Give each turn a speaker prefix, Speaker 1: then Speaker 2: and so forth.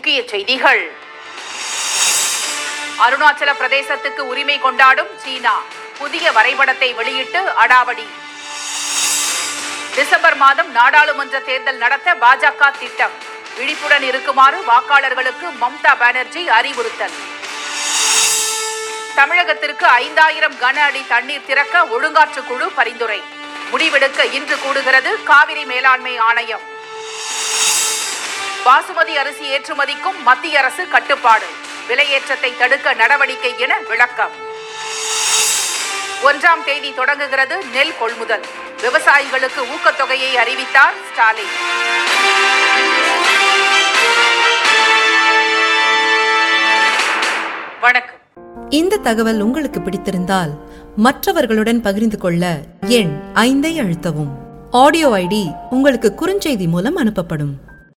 Speaker 1: முக்கிய செய்திகள் அருணாச்சல பிரதேசத்துக்கு உரிமை கொண்டாடும் சீனா புதிய வரைபடத்தை வெளியிட்டு அடாவடி டிசம்பர் மாதம் நாடாளுமன்ற தேர்தல் நடத்த பாஜக திட்டம் விழிப்புடன் இருக்குமாறு வாக்காளர்களுக்கு மம்தா பானர்ஜி அறிவுறுத்தல் தமிழகத்திற்கு ஐந்தாயிரம் கன அடி தண்ணீர் திறக்க ஒழுங்காற்று குழு பரிந்துரை முடிவெடுக்க இன்று கூடுகிறது காவிரி மேலாண்மை ஆணையம் பாசுமதி அரிசி ஏற்றுமதிக்கும் மத்திய அரசு கட்டுப்பாடு விலையேற்றத்தை தடுக்க நடவடிக்கை என விளக்கம் ஒன்றாம் தேதி தொடங்குகிறது நெல் கொள்முதல் விவசாயிகளுக்கு ஊக்கத்தொகையை அறிவித்தார் ஸ்டாலின் வணக்கம்
Speaker 2: இந்த தகவல் உங்களுக்கு பிடித்திருந்தால் மற்றவர்களுடன் பகிர்ந்து கொள்ள எண் ஐந்தை அழுத்தவும் ஆடியோ ஐடி உங்களுக்கு குறுஞ்செய்தி மூலம் அனுப்பப்படும்